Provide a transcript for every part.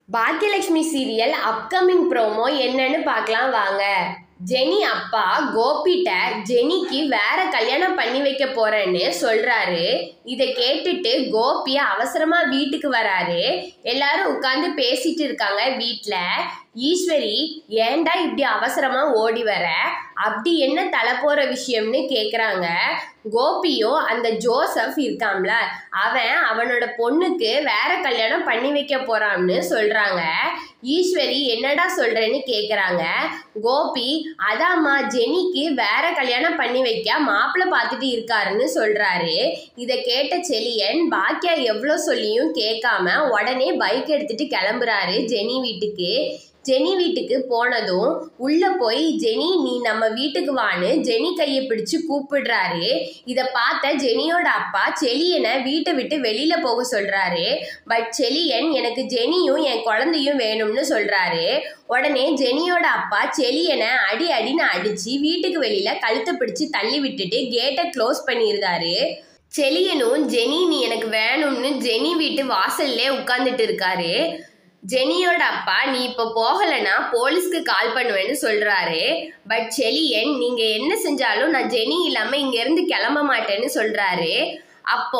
Baakiyalakshmi serial upcoming promo என்னன்னு பார்க்கலாம் வாங்க ஜெனி அப்பா கோபிட்ட ஜெனிக்கு வேற கல்யாணம் பண்ணி வைக்க போறேன்னு சொல்றாரு இதை கேட்டுட்டு கோபி அவசரமா வீட்டுக்கு வராரு எல்லாரும் உட்காந்து பேசிட்டு இருக்காங்க வீட்டில் ஈஸ்வரி ஏன்டா இப்படி அவசரமா ஓடி வர அப்படி என்ன தலை போற விஷயம்னு கேக்குறாங்க கோபியும் அந்த ஜோசப் இருக்காம்ல அவன் அவனோட பொண்ணுக்கு வேற கல்யாணம் பண்ணி வைக்க போறான்னு சொல்றாங்க ஈஸ்வரி என்னடா சொல்றேன்னு கேக்குறாங்க கோபி அதாம்மா ஜெனிக்கு வேற கல்யாணம் பண்ணி வைக்க மாப்பிள்ளை பார்த்துட்டு இருக்காருன்னு சொல்றாரு இதை கேட்ட செலியன் பாக்கியா எவ்வளோ சொல்லியும் கேட்காம உடனே பைக் எடுத்துட்டு கிளம்புறாரு ஜெனி வீட்டுக்கு ஜெனி வீட்டுக்கு போனதும் உள்ள போய் ஜெனி நீ நம்ம வீட்டுக்கு வான்னு ஜெனி கையை பிடிச்சு கூப்பிடுறாரு இதை பார்த்த ஜெனியோட அப்பா செலியனை வீட்டை விட்டு வெளியில போக சொல்றாரு பட் செலியன் எனக்கு ஜெனியும் என் குழந்தையும் வேணும்னு சொல்றாரு உடனே ஜெனியோட அப்பா செலியனை அடி அடின்னு அடிச்சு வீட்டுக்கு வெளியில கழுத்தை பிடிச்சு தள்ளி விட்டுட்டு கேட்டை க்ளோஸ் பண்ணியிருந்தாரு செலியனும் ஜெனி நீ எனக்கு வேணும்னு ஜெனி வீட்டு வாசல்லே உட்காந்துட்டு இருக்காரு ஜெனியோட அப்பா நீ இப்போ போகலைன்னா போலீஸ்க்கு கால் பண்ணுவேன்னு சொல்றாரு பட் செலியன் நீங்க என்ன செஞ்சாலும் நான் ஜெனி இல்லாம இங்க இருந்து கிளம்ப மாட்டேன்னு சொல்றாரு அப்போ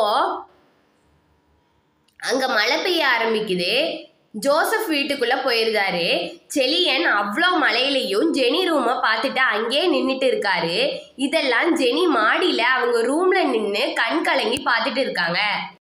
அங்க மழை பெய்ய ஆரம்பிக்குது ஜோசப் வீட்டுக்குள்ள போயிருந்தாரு செலியன் அவ்வளோ மழையிலையும் ஜெனி ரூமை பார்த்துட்டு அங்கேயே நின்றுட்டு இருக்காரு இதெல்லாம் ஜெனி மாடியில அவங்க ரூம்ல நின்று கண் கலங்கி பார்த்துட்டு இருக்காங்க